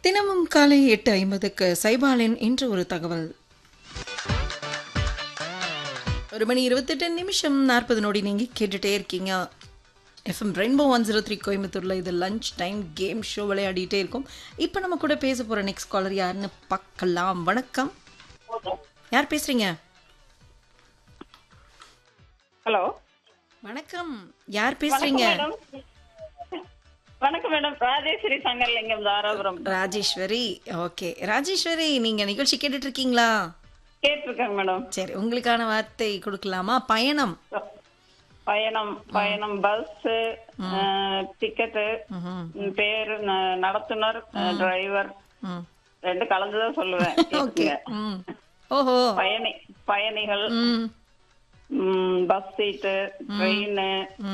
தினமும் காலை எட்டு ஐம்பதுக்கு சைபாலின் இன்று ஒரு தகவல் ஒரு மணி இருபத்தெட்டு நிமிஷம் நாற்பது நொடி நீங்கள் கேட்டுட்டே இருக்கீங்க FM rainbow one zero three கோயம்புத்தூரில் இது லஞ்ச் டைம் கேம் ஷோ விளையாடிட்டே இருக்கும் இப்போ நம்ம கூட பேச போகிற நெக்ஸ்ட் காலர் யாருன்னு பார்க்கலாம் வணக்கம் யார் பேசுறீங்க ஹலோ வணக்கம் யார் பேசுறீங்க மேடம் வணக்கம் மேடம் ராஜேஸ்வரி சங்கர்லிங்கம் தாராபுரம் ராஜேஸ்வரி ஓகே ராஜேஸ்வரி நீங்க நிகழ்ச்சி கேட்டுட்டு இருக்கீங்களா கேட்டிருக்கேங்க மேடம் சரி உங்களுக்கான வார்த்தை கொடுக்கலாமா பயணம் பயணம் பயணம் பஸ் டிக்கெட்டு ம்ஹும். பேரு ந- நடத்துனர் டிரைவர் ம் ரெண்டு கலந்துதான் சொல்லுவேன் ஓகே கேட்டுங்க. ம் ஓஹோ பயணி பயணிகள் ம் பஸ் சீட்டு ட்ரெயின்